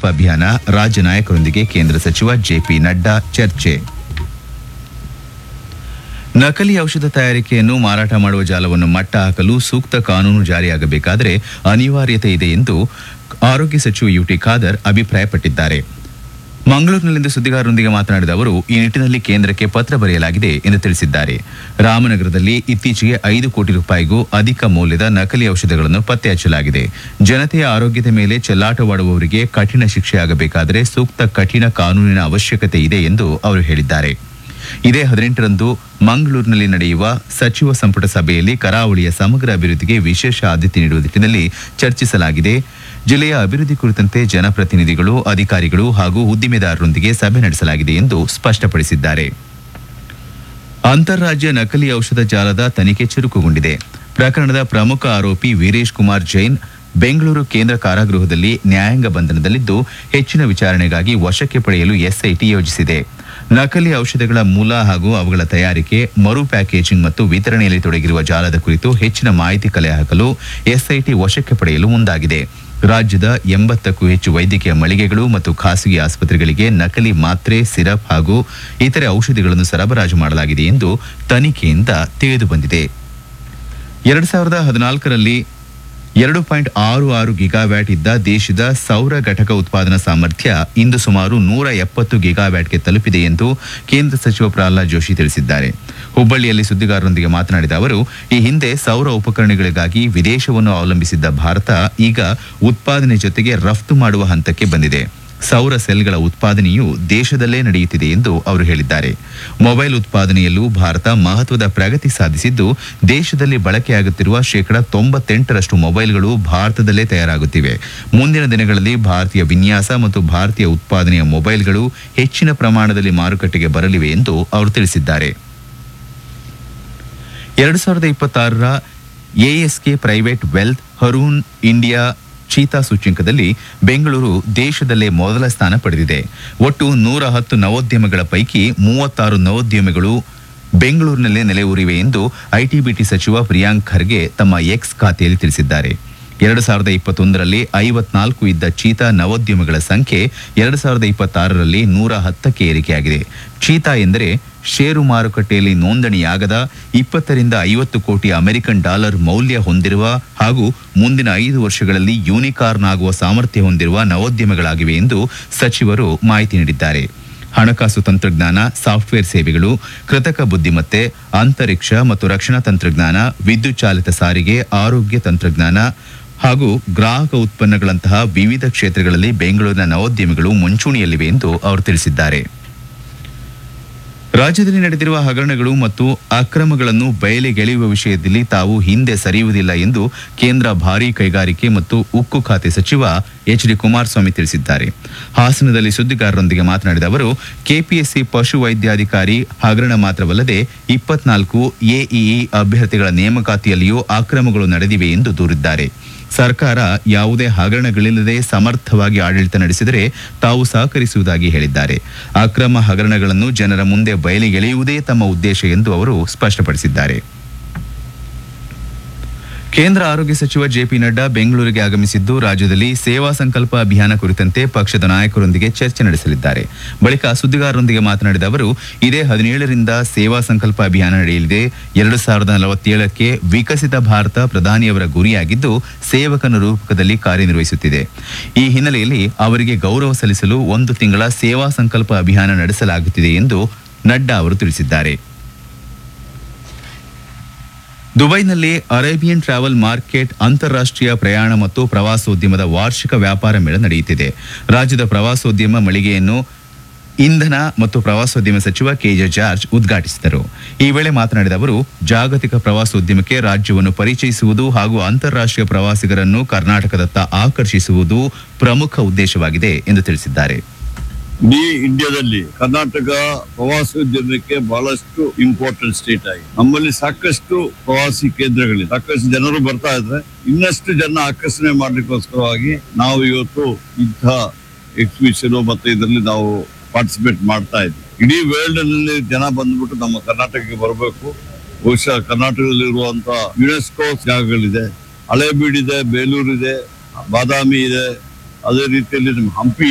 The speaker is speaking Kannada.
ಸಂಕಲ್ಪ ಅಭಿಯಾನ ರಾಜ್ಯ ನಾಯಕರೊಂದಿಗೆ ಕೇಂದ್ರ ಸಚಿವ ಜೆಪಿ ನಡ್ಡಾ ಚರ್ಚೆ ನಕಲಿ ಔಷಧ ತಯಾರಿಕೆಯನ್ನು ಮಾರಾಟ ಮಾಡುವ ಜಾಲವನ್ನು ಮಟ್ಟ ಹಾಕಲು ಸೂಕ್ತ ಕಾನೂನು ಜಾರಿಯಾಗಬೇಕಾದರೆ ಅನಿವಾರ್ಯತೆ ಇದೆ ಎಂದು ಆರೋಗ್ಯ ಸಚಿವ ಯುಟಿ ಖಾದರ್ ಅಭಿಪ್ರಾಯಪಟ್ಟಿದ್ದಾರೆ ಮಂಗಳೂರಿನಲ್ಲಿಂದು ಸುದ್ದಿಗಾರರೊಂದಿಗೆ ಮಾತನಾಡಿದ ಅವರು ಈ ನಿಟ್ಟಿನಲ್ಲಿ ಕೇಂದ್ರಕ್ಕೆ ಪತ್ರ ಬರೆಯಲಾಗಿದೆ ಎಂದು ತಿಳಿಸಿದ್ದಾರೆ ರಾಮನಗರದಲ್ಲಿ ಇತ್ತೀಚೆಗೆ ಐದು ಕೋಟಿ ರೂಪಾಯಿಗೂ ಅಧಿಕ ಮೌಲ್ಯದ ನಕಲಿ ಔಷಧಗಳನ್ನು ಪತ್ತೆ ಹಚ್ಚಲಾಗಿದೆ ಜನತೆಯ ಆರೋಗ್ಯದ ಮೇಲೆ ಚೆಲ್ಲಾಟವಾಡುವವರಿಗೆ ಕಠಿಣ ಶಿಕ್ಷೆಯಾಗಬೇಕಾದರೆ ಸೂಕ್ತ ಕಠಿಣ ಕಾನೂನಿನ ಅವಶ್ಯಕತೆ ಇದೆ ಎಂದು ಅವರು ಹೇಳಿದ್ದಾರೆ ಇದೇ ಹದಿನೆಂಟರಂದು ಮಂಗಳೂರಿನಲ್ಲಿ ನಡೆಯುವ ಸಚಿವ ಸಂಪುಟ ಸಭೆಯಲ್ಲಿ ಕರಾವಳಿಯ ಸಮಗ್ರ ಅಭಿವೃದ್ಧಿಗೆ ವಿಶೇಷ ಆದ್ಯತೆ ನೀಡುವ ನಿಟ್ಟಿನಲ್ಲಿ ಚರ್ಚಿಸಲಾಗಿದೆ ಜಿಲ್ಲೆಯ ಅಭಿವೃದ್ಧಿ ಕುರಿತಂತೆ ಜನಪ್ರತಿನಿಧಿಗಳು ಅಧಿಕಾರಿಗಳು ಹಾಗೂ ಉದ್ದಿಮೆದಾರರೊಂದಿಗೆ ಸಭೆ ನಡೆಸಲಾಗಿದೆ ಎಂದು ಸ್ಪಷ್ಟಪಡಿಸಿದ್ದಾರೆ ಅಂತಾರಾಜ್ಯ ನಕಲಿ ಔಷಧ ಜಾಲದ ತನಿಖೆ ಚುರುಕುಗೊಂಡಿದೆ ಪ್ರಕರಣದ ಪ್ರಮುಖ ಆರೋಪಿ ವೀರೇಶ್ ಕುಮಾರ್ ಜೈನ್ ಬೆಂಗಳೂರು ಕೇಂದ್ರ ಕಾರಾಗೃಹದಲ್ಲಿ ನ್ಯಾಯಾಂಗ ಬಂಧನದಲ್ಲಿದ್ದು ಹೆಚ್ಚಿನ ವಿಚಾರಣೆಗಾಗಿ ವಶಕ್ಕೆ ಪಡೆಯಲು ಎಸ್ಐಟಿ ಯೋಜಿಸಿದೆ ನಕಲಿ ಔಷಧಗಳ ಮೂಲ ಹಾಗೂ ಅವುಗಳ ತಯಾರಿಕೆ ಮರು ಪ್ಯಾಕೇಜಿಂಗ್ ಮತ್ತು ವಿತರಣೆಯಲ್ಲಿ ತೊಡಗಿರುವ ಜಾಲದ ಕುರಿತು ಹೆಚ್ಚಿನ ಮಾಹಿತಿ ಕಲೆ ಹಾಕಲು ಎಸ್ಐಟಿ ವಶಕ್ಕೆ ಪಡೆಯಲು ಮುಂದಾಗಿದೆ ರಾಜ್ಯದ ಎಂಬತ್ತಕ್ಕೂ ಹೆಚ್ಚು ವೈದ್ಯಕೀಯ ಮಳಿಗೆಗಳು ಮತ್ತು ಖಾಸಗಿ ಆಸ್ಪತ್ರೆಗಳಿಗೆ ನಕಲಿ ಮಾತ್ರೆ ಸಿರಪ್ ಹಾಗೂ ಇತರೆ ಔಷಧಿಗಳನ್ನು ಸರಬರಾಜು ಮಾಡಲಾಗಿದೆ ಎಂದು ತನಿಖೆಯಿಂದ ತಿಳಿದುಬಂದಿದೆ ಎರಡು ಸಾವಿರದ ಹದಿನಾಲ್ಕರಲ್ಲಿ ಎರಡು ಪಾಯಿಂಟ್ ಆರು ಆರು ಗಿಗಾವ್ಯಾಟ್ ಇದ್ದ ದೇಶದ ಸೌರ ಘಟಕ ಉತ್ಪಾದನಾ ಸಾಮರ್ಥ್ಯ ಇಂದು ಸುಮಾರು ನೂರ ಎಪ್ಪತ್ತು ಗಿಗಾವ್ಯಾಟ್ಗೆ ತಲುಪಿದೆ ಎಂದು ಕೇಂದ್ರ ಸಚಿವ ಪ್ರಹ್ಲಾದ್ ಜೋಶಿ ತಿಳಿಸಿದ್ದಾರೆ ಹುಬ್ಬಳ್ಳಿಯಲ್ಲಿ ಸುದ್ದಿಗಾರರೊಂದಿಗೆ ಮಾತನಾಡಿದ ಅವರು ಈ ಹಿಂದೆ ಸೌರ ಉಪಕರಣಗಳಿಗಾಗಿ ವಿದೇಶವನ್ನು ಅವಲಂಬಿಸಿದ್ದ ಭಾರತ ಈಗ ಉತ್ಪಾದನೆ ಜೊತೆಗೆ ರಫ್ತು ಮಾಡುವ ಹಂತಕ್ಕೆ ಬಂದಿದೆ ಸೌರ ಸೆಲ್ಗಳ ಉತ್ಪಾದನೆಯು ದೇಶದಲ್ಲೇ ನಡೆಯುತ್ತಿದೆ ಎಂದು ಅವರು ಹೇಳಿದ್ದಾರೆ ಮೊಬೈಲ್ ಉತ್ಪಾದನೆಯಲ್ಲೂ ಭಾರತ ಮಹತ್ವದ ಪ್ರಗತಿ ಸಾಧಿಸಿದ್ದು ದೇಶದಲ್ಲಿ ಬಳಕೆಯಾಗುತ್ತಿರುವ ಶೇಕಡ ತೊಂಬತ್ತೆಂಟರಷ್ಟು ಮೊಬೈಲ್ಗಳು ಭಾರತದಲ್ಲೇ ತಯಾರಾಗುತ್ತಿವೆ ಮುಂದಿನ ದಿನಗಳಲ್ಲಿ ಭಾರತೀಯ ವಿನ್ಯಾಸ ಮತ್ತು ಭಾರತೀಯ ಉತ್ಪಾದನೆಯ ಮೊಬೈಲ್ಗಳು ಹೆಚ್ಚಿನ ಪ್ರಮಾಣದಲ್ಲಿ ಮಾರುಕಟ್ಟೆಗೆ ಬರಲಿವೆ ಎಂದು ಅವರು ತಿಳಿಸಿದ್ದಾರೆ ಎರಡು ಸಾವಿರದ ಇಪ್ಪತ್ತಾರರ ASK private wealth Hurun India ಚೀತಾ ಸೂಚ್ಯಂಕದಲ್ಲಿ ಬೆಂಗಳೂರು ದೇಶದಲ್ಲೇ ಮೊದಲ ಸ್ಥಾನ ಪಡೆದಿದೆ ಒಟ್ಟು ನೂರ ಹತ್ತು ನವೋದ್ಯಮಗಳ ಪೈಕಿ ಮೂವತ್ತಾರು ನವೋದ್ಯಮಗಳು ಬೆಂಗಳೂರಿನಲ್ಲೇ ನೆಲೆಯೂರಿವೆ ಎಂದು ಐಟಿಬಿಟಿ ಸಚಿವ ಪ್ರಿಯಾಂಕ್ ಖರ್ಗೆ ತಮ್ಮ ಎಕ್ಸ್ ಖಾತೆಯಲ್ಲಿ ತಿಳಿಸಿದ್ದಾರೆ ಎರಡು ಸಾವಿರದ ಇಪ್ಪತ್ತೊಂದರಲ್ಲಿ ಐವತ್ನಾಲ್ಕು ಇದ್ದ ಚೀತಾ ನವೋದ್ಯಮಗಳ ಸಂಖ್ಯೆ ಎರಡು ಸಾವಿರದ ಇಪ್ಪತ್ತಾರರಲ್ಲಿ ನೂರ ಹತ್ತಕ್ಕೆ ಏರಿಕೆಯಾಗಿದೆ ಚೀತಾ ಎಂದರೆ ಷೇರು ಮಾರುಕಟ್ಟೆಯಲ್ಲಿ ನೋಂದಣಿಯಾಗದ ಇಪ್ಪತ್ತರಿಂದ ಐವತ್ತು ಕೋಟಿ ಅಮೆರಿಕನ್ ಡಾಲರ್ ಮೌಲ್ಯ ಹೊಂದಿರುವ ಹಾಗೂ ಮುಂದಿನ ಐದು ವರ್ಷಗಳಲ್ಲಿ ಯೂನಿಕಾರ್ನ್ ಆಗುವ ಸಾಮರ್ಥ್ಯ ಹೊಂದಿರುವ ನವೋದ್ಯಮಗಳಾಗಿವೆ ಎಂದು ಸಚಿವರು ಮಾಹಿತಿ ನೀಡಿದ್ದಾರೆ ಹಣಕಾಸು ತಂತ್ರಜ್ಞಾನ ಸಾಫ್ಟ್ವೇರ್ ಸೇವೆಗಳು ಕೃತಕ ಬುದ್ಧಿಮತ್ತೆ ಅಂತರಿಕ್ಷ ಮತ್ತು ರಕ್ಷಣಾ ತಂತ್ರಜ್ಞಾನ ವಿದ್ಯುತ್ ಚಾಲಿತ ಸಾರಿಗೆ ಆರೋಗ್ಯ ತಂತ್ರಜ್ಞಾನ ಹಾಗೂ ಗ್ರಾಹಕ ಉತ್ಪನ್ನಗಳಂತಹ ವಿವಿಧ ಕ್ಷೇತ್ರಗಳಲ್ಲಿ ಬೆಂಗಳೂರಿನ ನವೋದ್ಯಮಿಗಳು ಮುಂಚೂಣಿಯಲ್ಲಿವೆ ಎಂದು ಅವರು ತಿಳಿಸಿದ್ದಾರೆ ರಾಜ್ಯದಲ್ಲಿ ನಡೆದಿರುವ ಹಗರಣಗಳು ಮತ್ತು ಅಕ್ರಮಗಳನ್ನು ಬಯಲಿಗೆಳೆಯುವ ವಿಷಯದಲ್ಲಿ ತಾವು ಹಿಂದೆ ಸರಿಯುವುದಿಲ್ಲ ಎಂದು ಕೇಂದ್ರ ಭಾರೀ ಕೈಗಾರಿಕೆ ಮತ್ತು ಉಕ್ಕು ಖಾತೆ ಸಚಿವ ಎಚ್ ಡಿ ಕುಮಾರಸ್ವಾಮಿ ತಿಳಿಸಿದ್ದಾರೆ ಹಾಸನದಲ್ಲಿ ಸುದ್ದಿಗಾರರೊಂದಿಗೆ ಮಾತನಾಡಿದ ಅವರು ಕೆಪಿಎಸ್ಸಿ ಪಶು ವೈದ್ಯಾಧಿಕಾರಿ ಹಗರಣ ಮಾತ್ರವಲ್ಲದೆ ಇಪ್ಪತ್ನಾಲ್ಕು ಎಇಇ ಅಭ್ಯರ್ಥಿಗಳ ನೇಮಕಾತಿಯಲ್ಲಿಯೂ ಅಕ್ರಮಗಳು ನಡೆದಿವೆ ಎಂದು ದೂರಿದ್ದಾರೆ ಸರ್ಕಾರ ಯಾವುದೇ ಹಗರಣಗಳಿಲ್ಲದೆ ಸಮರ್ಥವಾಗಿ ಆಡಳಿತ ನಡೆಸಿದರೆ ತಾವು ಸಹಕರಿಸುವುದಾಗಿ ಹೇಳಿದ್ದಾರೆ ಅಕ್ರಮ ಹಗರಣಗಳನ್ನು ಜನರ ಮುಂದೆ ಬಯಲಿಗೆಳೆಯುವುದೇ ತಮ್ಮ ಉದ್ದೇಶ ಎಂದು ಅವರು ಸ್ಪಷ್ಟಪಡಿಸಿದ್ದಾರೆ ಕೇಂದ್ರ ಆರೋಗ್ಯ ಸಚಿವ ಜೆಪಿ ನಡ್ಡಾ ಬೆಂಗಳೂರಿಗೆ ಆಗಮಿಸಿದ್ದು ರಾಜ್ಯದಲ್ಲಿ ಸೇವಾ ಸಂಕಲ್ಪ ಅಭಿಯಾನ ಕುರಿತಂತೆ ಪಕ್ಷದ ನಾಯಕರೊಂದಿಗೆ ಚರ್ಚೆ ನಡೆಸಲಿದ್ದಾರೆ ಬಳಿಕ ಸುದ್ದಿಗಾರರೊಂದಿಗೆ ಮಾತನಾಡಿದ ಅವರು ಇದೇ ಹದಿನೇಳರಿಂದ ಸೇವಾ ಸಂಕಲ್ಪ ಅಭಿಯಾನ ನಡೆಯಲಿದೆ ಎರಡು ಸಾವಿರದ ನಲವತ್ತೇಳಕ್ಕೆ ವಿಕಸಿತ ಭಾರತ ಪ್ರಧಾನಿಯವರ ಗುರಿಯಾಗಿದ್ದು ಸೇವಕನ ರೂಪಕದಲ್ಲಿ ಕಾರ್ಯನಿರ್ವಹಿಸುತ್ತಿದೆ ಈ ಹಿನ್ನೆಲೆಯಲ್ಲಿ ಅವರಿಗೆ ಗೌರವ ಸಲ್ಲಿಸಲು ಒಂದು ತಿಂಗಳ ಸೇವಾ ಸಂಕಲ್ಪ ಅಭಿಯಾನ ನಡೆಸಲಾಗುತ್ತಿದೆ ಎಂದು ನಡ್ಡಾ ಅವರು ತಿಳಿಸಿದ್ದಾರೆ ದುಬೈನಲ್ಲಿ ಅರೇಬಿಯನ್ ಟ್ರಾವೆಲ್ ಮಾರ್ಕೆಟ್ ಅಂತಾರಾಷ್ಟ್ರೀಯ ಪ್ರಯಾಣ ಮತ್ತು ಪ್ರವಾಸೋದ್ಯಮದ ವಾರ್ಷಿಕ ವ್ಯಾಪಾರ ಮೇಳ ನಡೆಯುತ್ತಿದೆ ರಾಜ್ಯದ ಪ್ರವಾಸೋದ್ಯಮ ಮಳಿಗೆಯನ್ನು ಇಂಧನ ಮತ್ತು ಪ್ರವಾಸೋದ್ಯಮ ಸಚಿವ ಕೆಜೆ ಜಾರ್ಜ್ ಉದ್ಘಾಟಿಸಿದರು ಈ ವೇಳೆ ಮಾತನಾಡಿದ ಅವರು ಜಾಗತಿಕ ಪ್ರವಾಸೋದ್ಯಮಕ್ಕೆ ರಾಜ್ಯವನ್ನು ಪರಿಚಯಿಸುವುದು ಹಾಗೂ ಅಂತಾರಾಷ್ಟ್ರೀಯ ಪ್ರವಾಸಿಗರನ್ನು ಕರ್ನಾಟಕದತ್ತ ಆಕರ್ಷಿಸುವುದು ಪ್ರಮುಖ ಉದ್ದೇಶವಾಗಿದೆ ಎಂದು ತಿಳಿಸಿದ್ದಾರೆ ಇಡೀ ಇಂಡಿಯಾದಲ್ಲಿ ಕರ್ನಾಟಕ ಪ್ರವಾಸೋದ್ಯಮಕ್ಕೆ ಬಹಳಷ್ಟು ಇಂಪಾರ್ಟೆಂಟ್ ಸ್ಟೇಟ್ ಆಗಿದೆ ನಮ್ಮಲ್ಲಿ ಸಾಕಷ್ಟು ಪ್ರವಾಸಿ ಕೇಂದ್ರಗಳಿವೆ ಸಾಕಷ್ಟು ಜನರು ಬರ್ತಾ ಇದ್ರೆ ಇನ್ನಷ್ಟು ಜನ ಆಕರ್ಷಣೆ ಮಾಡ್ಲಿಕ್ಕೋಸ್ಕರವಾಗಿ ನಾವು ಇವತ್ತು ಇಂಥ ಎಕ್ಸಿಬಿಷನ್ ಮತ್ತೆ ಇದರಲ್ಲಿ ನಾವು ಪಾರ್ಟಿಸಿಪೇಟ್ ಮಾಡ್ತಾ ಇದ್ವಿ ಇಡೀ ವರ್ಲ್ಡ್ ನಲ್ಲಿ ಜನ ಬಂದ್ಬಿಟ್ಟು ನಮ್ಮ ಕರ್ನಾಟಕಕ್ಕೆ ಬರಬೇಕು ಬಹುಶಃ ಕರ್ನಾಟಕದಲ್ಲಿರುವಂತ ಯುನೆಸ್ಕೋ ಜಾಗಗಳಿದೆ ಹಳೇಬೀಡಿದೆ ಬೇಲೂರಿದೆ ಬಾದಾಮಿ ಇದೆ ಅದೇ ರೀತಿಯಲ್ಲಿ ನಮ್ಮ ಹಂಪಿ